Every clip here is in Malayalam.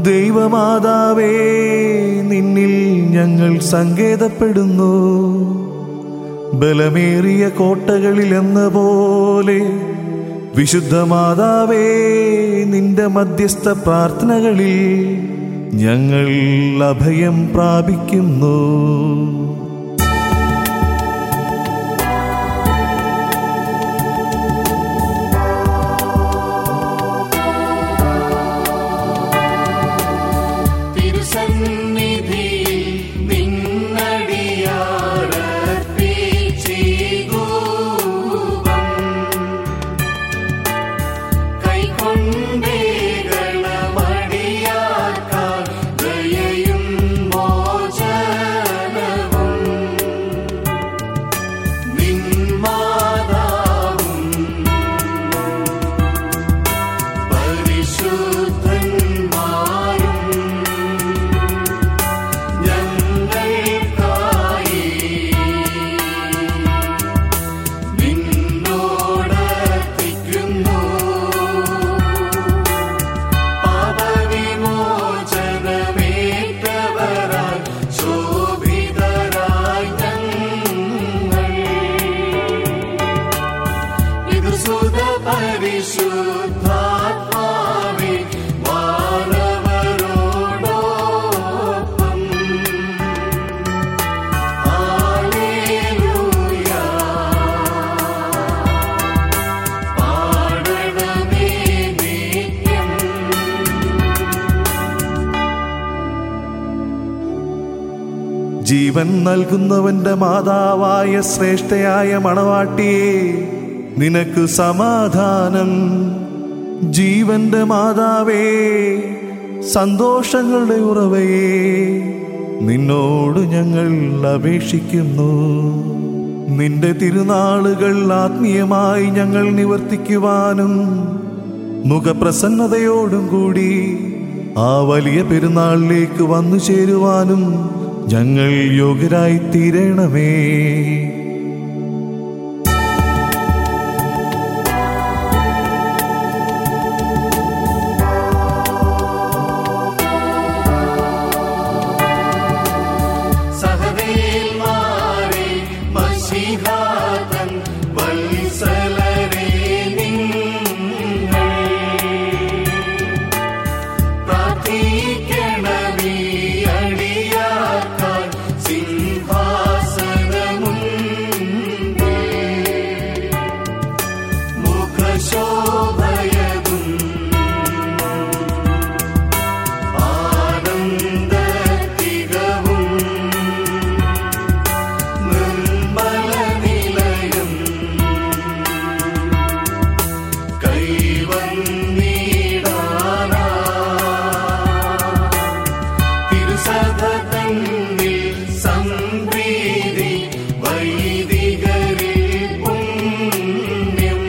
ദൈവമാതാവേ നിന്നിൽ ഞങ്ങൾ സങ്കേതപ്പെടുന്നു ബലമേറിയ കോട്ടകളിൽ എന്ന പോലെ വിശുദ്ധ മാതാവേ നിന്റെ മധ്യസ്ഥ പ്രാർത്ഥനകളിൽ ഞങ്ങൾ അഭയം പ്രാപിക്കുന്നു തിരുസന്നിധിയിൽ നിന്നടിയാറപ്പിച്ചികൂപം കൈക്കൊണ്ടേകളമടിയാക്കാൻ ദയയും മോചനവും നിന്മാതാവും പരിശുദ്ധന്മാരും ഞങ്ങൾക്കായി നിന്നോടർപ്പിക്കുന്നു പാപവിമോചനമേറ്റവരായി ശോഭിതരായി ഞങ്ങൾ ഇത് സുത പരിശുദ്ധാത്മാവേ വാനവരോടൊപ്പം ഹല്ലേലൂയ പാടണമേ നിത്യം ജീവൻ നൽകുന്നവന്റെ മാതാവായ ശ്രേഷ്ഠയായ മണവാട്ടിയെ നിനക്ക് സമാധാനം ജീവന്റെ മാതാവേ സന്തോഷങ്ങളുടെ ഉറവയെ നിന്നോട് ഞങ്ങൾ അപേക്ഷിക്കുന്നു നിന്റെ തിരുനാളുകൾ ആത്മീയമായി ഞങ്ങൾ നിവർത്തിക്കുവാനും മുഖപ്രസന്നതയോടും കൂടി ആ വലിയ പെരുന്നാളിലേക്ക് വന്നു ചേരുവാനും ഞങ്ങൾ യോഗ്യരായി തീരണമേ സഹവേൽമാരെ മഷിഹാതൻ വത്സലരെ നിങ്ങൾ പ്രാർത്ഥിക്കണമേ അടിയാക്കാൻ സിംഹാസനമുണ്ട് മുഖശോഭയതും ആനന്ദത്തികവും നിർമ്മല നിലയം കൈവന്നീടാനാ തിരുസഭ തന്നിൽ സംപ്രീതി വൈദികരിൽ പുണ്യം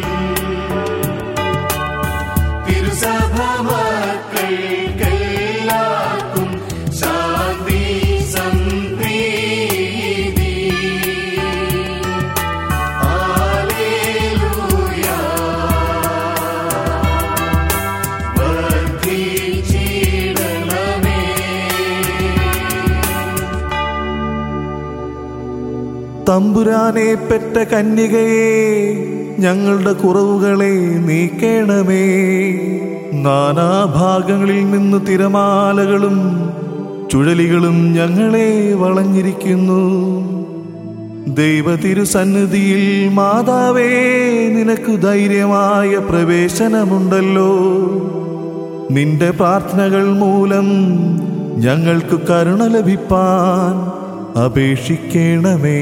തിരുസഭ മക്കൾക്കെല്ലാവർക്കും ശാന്തി സംപ്രീതി ഹല്ലേലൂയ വർദ്ധിച്ചിടണമേ തമ്പുരാനെ പെറ്റ കന്യകയെ ഞങ്ങളുടെ കുറവുകളെ നീക്കേണമേ നാനാഭാഗങ്ങളിൽ നിന്ന് തിരമാലകളും ചുഴലികളും ഞങ്ങളെ വളഞ്ഞിരിക്കുന്നു ദൈവ തിരുസന്നിധിയിൽ മാതാവേ നിനക്ക് ധൈര്യമായ പ്രവേശനമുണ്ടല്ലോ നിന്റെ പ്രാർത്ഥനകൾ മൂലം ഞങ്ങൾക്ക് കരുണ ലഭിപ്പാൻ അപേക്ഷിക്കണമേ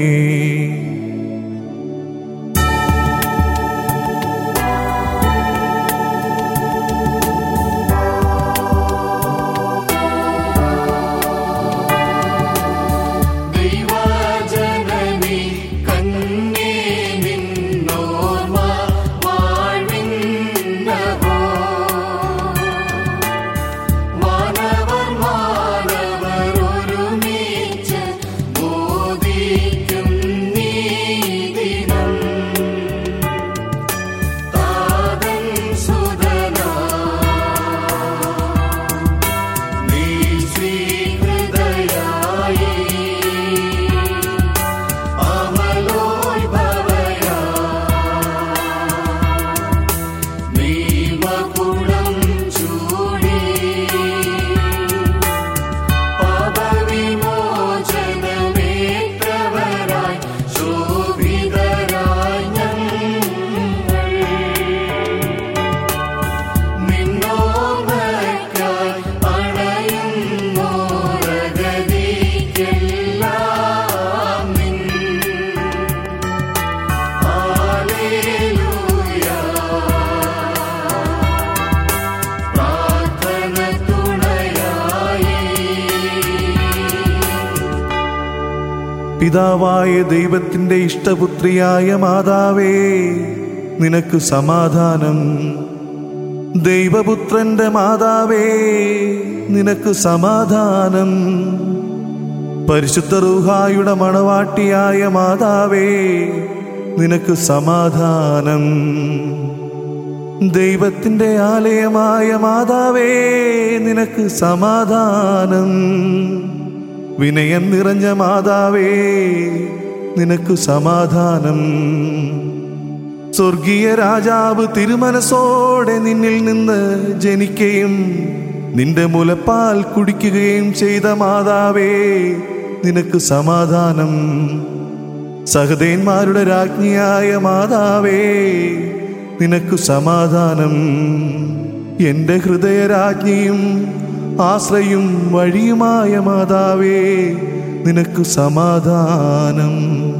ദൈവജനനി കണ്ണേ നിന്നോർമ്മ വാഴ്വിന്നവോ മാനവർ മാനവർ ഒരുമിച്ച് ബോധിക്കും നീ പിതാവായ ദൈവത്തിന്റെ ഇഷ്ടപുത്രിയായ മാതാവേ നിനക്ക് സമാധാനം ദൈവപുത്രന്റെ മാതാവേ നിനക്ക് സമാധാനം പരിശുദ്ധ റൂഹായുടെ മണവാട്ടിയായ മാതാവേ നിനക്ക് സമാധാനം ദൈവത്തിന്റെ ആലയമായ മാതാവേ നിനക്ക് സമാധാനം വിനയം നിറഞ്ഞ മാതാവേ നിനക്ക് സമാധാനം സ്വർഗീയ രാജാവ് തിരുമനസോടെ നിന്നിൽ നിന്ന് ജനിക്കുകയും നിന്റെ മുലപ്പാൽ കുടിക്കുകയും ചെയ്ത മാതാവേ നിനക്ക് സമാധാനം സഹദേന്മാരുടെ രാജ്ഞിയായ മാതാവേ നിനക്ക് സമാധാനം എൻ്റെ ഹൃദയരാജ്ഞിയും ആശ്രയും വഴിയുമായ മാതാവേ നിനക്ക് സമാധാനം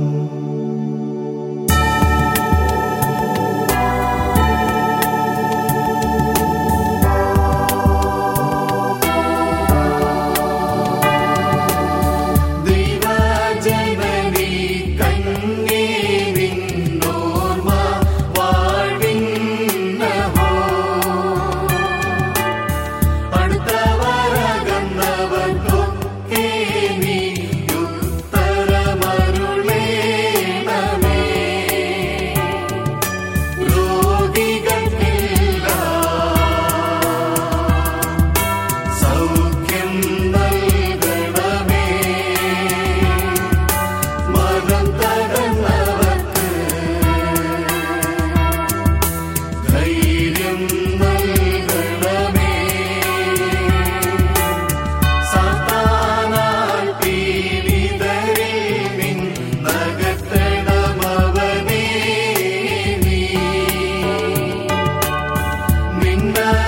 ദൈവജനനി കന്യേ നിന്നോർമ്മ വാഴ്വിന്നഹോ അടുത്തവരകന്നവർക്കൊക്കെ നീ ഉത്തരമരുളേണമേ രോഗികൾക്കെല്ലാം സൗഖ്യം നൽകണമേ മതം തകർന്നവർക്ക് ധൈര്യം നൽകണമേ സാത്താനാൽ പീഡിതരിൽ നിന്നകറ്റണമവനേ നീ നിന്ന